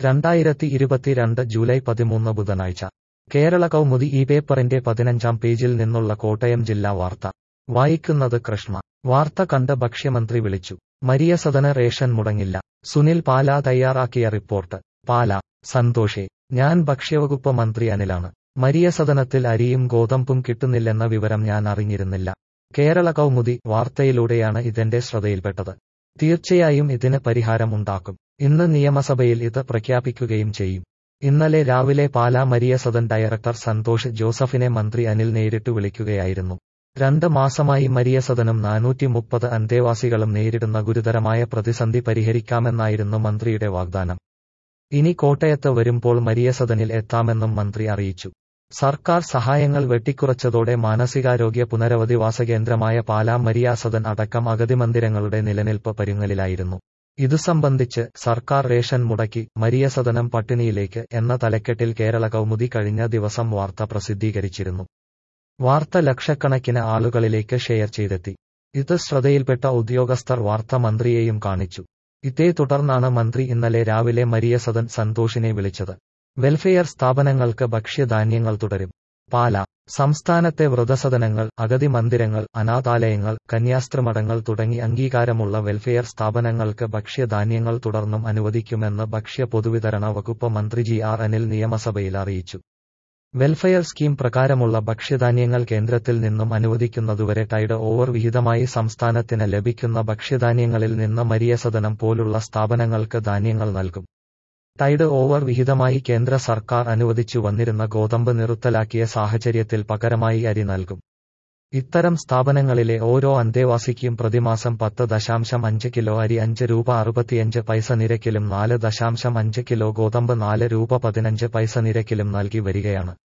രണ്ടായിരത്തി ഇരുപത്തിരണ്ട് ജൂലൈ പതിമൂന്ന് ബുധനാഴ്ച കേരള കൗമുദി ഈ പേപ്പറിന്റെ പതിനഞ്ചാം പേജിൽ നിന്നുള്ള കോട്ടയം ജില്ലാ വാർത്ത വായിക്കുന്നത് കൃഷ്ണ വാർത്ത കണ്ട് ഭക്ഷ്യമന്ത്രി വിളിച്ചു മരിയ സദന റേഷൻ മുടങ്ങില്ല സുനിൽ പാല തയ്യാറാക്കിയ റിപ്പോർട്ട് പാല സന്തോഷേ ഞാൻ ഭക്ഷ്യവകുപ്പ് മന്ത്രി അനിലാണ് മരിയ സദനത്തിൽ അരിയും ഗോതമ്പും കിട്ടുന്നില്ലെന്ന വിവരം ഞാൻ അറിഞ്ഞിരുന്നില്ല കേരള കൗമുദി വാർത്തയിലൂടെയാണ് ഇതെന്റെ ശ്രദ്ധയിൽപ്പെട്ടത് തീർച്ചയായും ഇതിന് പരിഹാരം ഉണ്ടാക്കും ഇന്ന് നിയമസഭയിൽ ഇത് പ്രഖ്യാപിക്കുകയും ചെയ്യും ഇന്നലെ രാവിലെ പാലാ മരിയ സദൻ ഡയറക്ടർ സന്തോഷ് ജോസഫിനെ മന്ത്രി അനിൽ നേരിട്ട് വിളിക്കുകയായിരുന്നു രണ്ട് മാസമായി മരിയ സദനും നാനൂറ്റി മുപ്പത് അന്തേവാസികളും നേരിടുന്ന ഗുരുതരമായ പ്രതിസന്ധി പരിഹരിക്കാമെന്നായിരുന്നു മന്ത്രിയുടെ വാഗ്ദാനം ഇനി കോട്ടയത്ത് വരുമ്പോൾ മരിയ സദനിൽ എത്താമെന്നും മന്ത്രി അറിയിച്ചു സർക്കാർ സഹായങ്ങൾ വെട്ടിക്കുറച്ചതോടെ മാനസികാരോഗ്യ പുനരവധിവാസ കേന്ദ്രമായ പാലാ മരിയ സദൻ അടക്കം അഗതി മന്ദിരങ്ങളുടെ നിലനിൽപ്പ് പരുങ്ങലിലായിരുന്നു ഇതു സംബന്ധിച്ച് സർക്കാർ റേഷൻ മുടക്കി മരിയ സദനം പട്ടിണിയിലേക്ക് എന്ന തലക്കെട്ടിൽ കേരള കൗമുദി കഴിഞ്ഞ ദിവസം വാർത്ത പ്രസിദ്ധീകരിച്ചിരുന്നു വാർത്ത ലക്ഷക്കണക്കിന് ആളുകളിലേക്ക് ഷെയർ ചെയ്തെത്തി ഇത് ശ്രദ്ധയിൽപ്പെട്ട ഉദ്യോഗസ്ഥർ വാർത്ത മന്ത്രിയെയും കാണിച്ചു ഇതേ തുടർന്നാണ് മന്ത്രി ഇന്നലെ രാവിലെ മരിയ സദൻ സന്തോഷിനെ വിളിച്ചത് വെൽഫെയർ സ്ഥാപനങ്ങൾക്ക് ഭക്ഷ്യധാന്യങ്ങൾ തുടരും പാല സംസ്ഥാനത്തെ വൃതസദനങ്ങൾ അഗതി മന്ദിരങ്ങൾ അനാഥാലയങ്ങൾ കന്യാസ്ത്രീമഠങ്ങൾ തുടങ്ങി അംഗീകാരമുള്ള വെൽഫെയർ സ്ഥാപനങ്ങൾക്ക് ഭക്ഷ്യധാന്യങ്ങൾ തുടർന്നും അനുവദിക്കുമെന്ന് ഭക്ഷ്യ പൊതുവിതരണ വകുപ്പ് മന്ത്രി ജി ആർ അനിൽ നിയമസഭയിൽ അറിയിച്ചു വെൽഫെയർ സ്കീം പ്രകാരമുള്ള ഭക്ഷ്യധാന്യങ്ങൾ കേന്ദ്രത്തിൽ നിന്നും അനുവദിക്കുന്നതുവരെ ടൈഡ് ഓവർ വിഹിതമായി സംസ്ഥാനത്തിന് ലഭിക്കുന്ന ഭക്ഷ്യധാന്യങ്ങളിൽ നിന്ന് മരിയ സദനം പോലുള്ള സ്ഥാപനങ്ങൾക്ക് ധാന്യങ്ങൾ നൽകും ടൈഡ് ഓവർ വിഹിതമായി കേന്ദ്ര സർക്കാർ അനുവദിച്ചു വന്നിരുന്ന ഗോതമ്പ് നിർത്തലാക്കിയ സാഹചര്യത്തിൽ പകരമായി അരി നൽകും ഇത്തരം സ്ഥാപനങ്ങളിലെ ഓരോ അന്തേവാസിക്കും പ്രതിമാസം പത്ത് ദശാംശം അഞ്ച് കിലോ അരി അഞ്ച് രൂപ അറുപത്തിയഞ്ച് പൈസ നിരക്കിലും നാല് ദശാംശം അഞ്ച് കിലോ ഗോതമ്പ് നാല് രൂപ പതിനഞ്ച് പൈസ നിരക്കിലും നൽകി വരികയാണ്